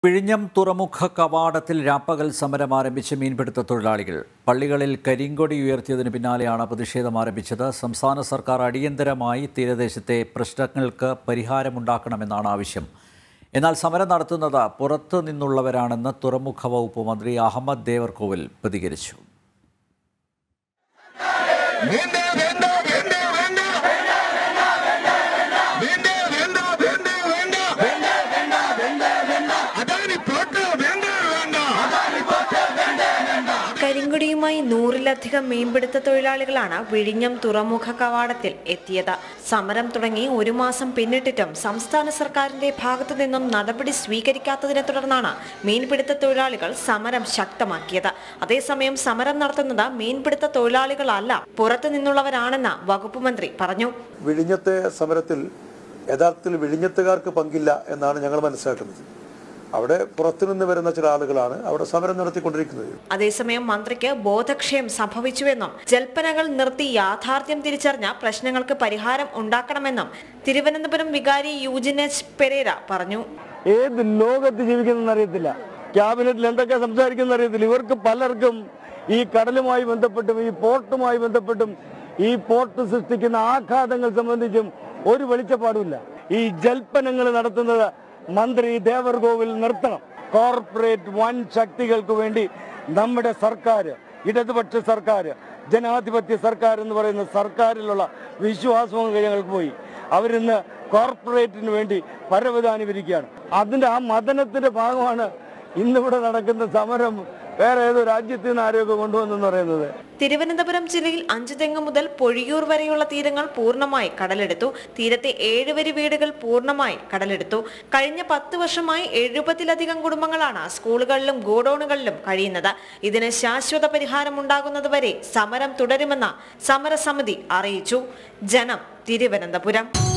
പിഴിഞ്ഞം തുറമുഖ കവാടത്തിൽ രാപ്പകൽ സമരം ആരംഭിച്ച മീൻപിടുത്ത തൊഴിലാളികൾ പള്ളികളിൽ കരിങ്കൊടി ഉയർത്തിയതിന് പിന്നാലെയാണ് പ്രതിഷേധം ആരംഭിച്ചത് സംസ്ഥാന സർക്കാർ അടിയന്തരമായി തീരദേശത്തെ പ്രശ്നങ്ങൾക്ക് പരിഹാരമുണ്ടാക്കണമെന്നാണ് ആവശ്യം എന്നാൽ സമരം നടത്തുന്നത് പുറത്തു നിന്നുള്ളവരാണെന്ന് തുറമുഖ വകുപ്പ് മന്ത്രി അഹമ്മദ് ദേവർകോവിൽ പ്രതികരിച്ചു വേണ്ട വേണ്ട വേണ്ട വേണ്ട വേണ്ട വേണ്ട വേണ്ട വേണ്ട വേണ്ട വേണ്ട വേണ്ട വേണ്ട അദാനി പോട്ട് വേണ്ട വേണ്ട കരിങ്കൊടിയുമായി നൂറിലധികം മീൻപിടുത്ത തൊഴിലാളികളാണ് വിഴിഞ്ഞം തുറമുഖ കവാടത്തിൽ എത്തിയത് സമരം തുടങ്ങി ഒരു മാസം പിന്നിട്ടിട്ടും സംസ്ഥാന സർക്കാരിന്റെ ഭാഗത്തു നിന്നും നടപടി സ്വീകരിക്കാത്തതിനെ തുടർന്നാണ് മീൻപിടുത്ത തൊഴിലാളികൾ സമരം ശക്തമാക്കിയത് അതേസമയം സമരം നടത്തുന്നത് മീൻപിടുത്ത തൊഴിലാളികളല്ല പുറത്തു നിന്നുള്ളവരാണെന്ന് വകുപ്പ് മന്ത്രി പറഞ്ഞു വിഴിഞ്ഞത്തെ സമരത്തിൽ യഥാർത്ഥത്തിൽ വിഴിഞ്ഞത്തുകാർക്ക് പങ്കില്ല എന്നാണ് ഞങ്ങൾ മനസ്സിലാക്കുന്നത് അവിടെ പുറത്തുനിന്ന് വരുന്ന ചില ആളുകളാണ് അവിടെ സമരം നടത്തിക്കൊണ്ടിരിക്കുന്നത് അതേസമയം മന്ത്രിക്ക് ബോധക്ഷയം സംഭവിച്ചുവെന്നും ജൽപ്പനകൾ നിർത്തി യാഥാർത്ഥ്യം തിരിച്ചറിഞ്ഞ പ്രശ്നങ്ങൾക്ക് പരിഹാരം ഉണ്ടാക്കണമെന്നും തിരുവനന്തപുരം വികാരി യൂജിനസ് പെരേര പറഞ്ഞു ഏത് ലോകത്ത് ജീവിക്കുന്നതെന്ന് അറിയത്തില്ല ക്യാബിനറ്റിൽ എന്തൊക്കെ സംസാരിക്കുന്ന അറിയത്തില്ല ഇവർക്ക് പലർക്കും ഈ കടലുമായി ബന്ധപ്പെട്ടും ഈ പോർട്ടുമായി ബന്ധപ്പെട്ടും ഈ പോർട്ട് സൃഷ്ടിക്കുന്ന ആഘാതങ്ങൾ സംബന്ധിച്ചും ഒരു വെളിച്ചപ്പാടുമില്ല ഈ ജൽപ്പനങ്ങൾ നടത്തുന്നത് മന്ത്രി ദേവർകോവിൽ നിർത്തണം കോർപ്പറേറ്റ് വൻ ശക്തികൾക്ക് വേണ്ടി നമ്മുടെ സർക്കാർ ഇടതുപക്ഷ സർക്കാർ ജനാധിപത്യ സർക്കാർ എന്ന് പറയുന്ന സർക്കാരിലുള്ള വിശ്വാസവും ഞങ്ങൾക്ക് പോയി അവരിന്ന് കോർപ്പറേറ്റിന് വേണ്ടി പരവതാനിവരിക്കുകയാണ് അതിന്റെ ആ മദനത്തിന്റെ ഭാഗമാണ് ഇന്നിവിടെ നടക്കുന്ന സമരം വേറെ ഏതോ രാജ്യത്ത് നിന്ന് ആരെയൊക്കെ കൊണ്ടുവന്നെന്ന് പറയുന്നത് തിരുവനന്തപുരം ജില്ലയിൽ അഞ്ചുതെങ്ങ് മുതൽ പൊഴിയൂർ വരെയുള്ള തീരങ്ങൾ പൂർണ്ണമായി കടലെടുത്തു തീരത്തെ ഏഴ് വരി വീടുകൾ പൂർണ്ണമായി കടലെടുത്തു കഴിഞ്ഞ പത്ത് വർഷമായി എഴുപതിലധികം കുടുംബങ്ങളാണ് സ്കൂളുകളിലും ഗോഡൌണുകളിലും കഴിയുന്നത് ഇതിന് ശാശ്വത പരിഹാരം ഉണ്ടാകുന്നതുവരെ സമരം തുടരുമെന്ന് സമരസമിതി അറിയിച്ചു ജനം തിരുവനന്തപുരം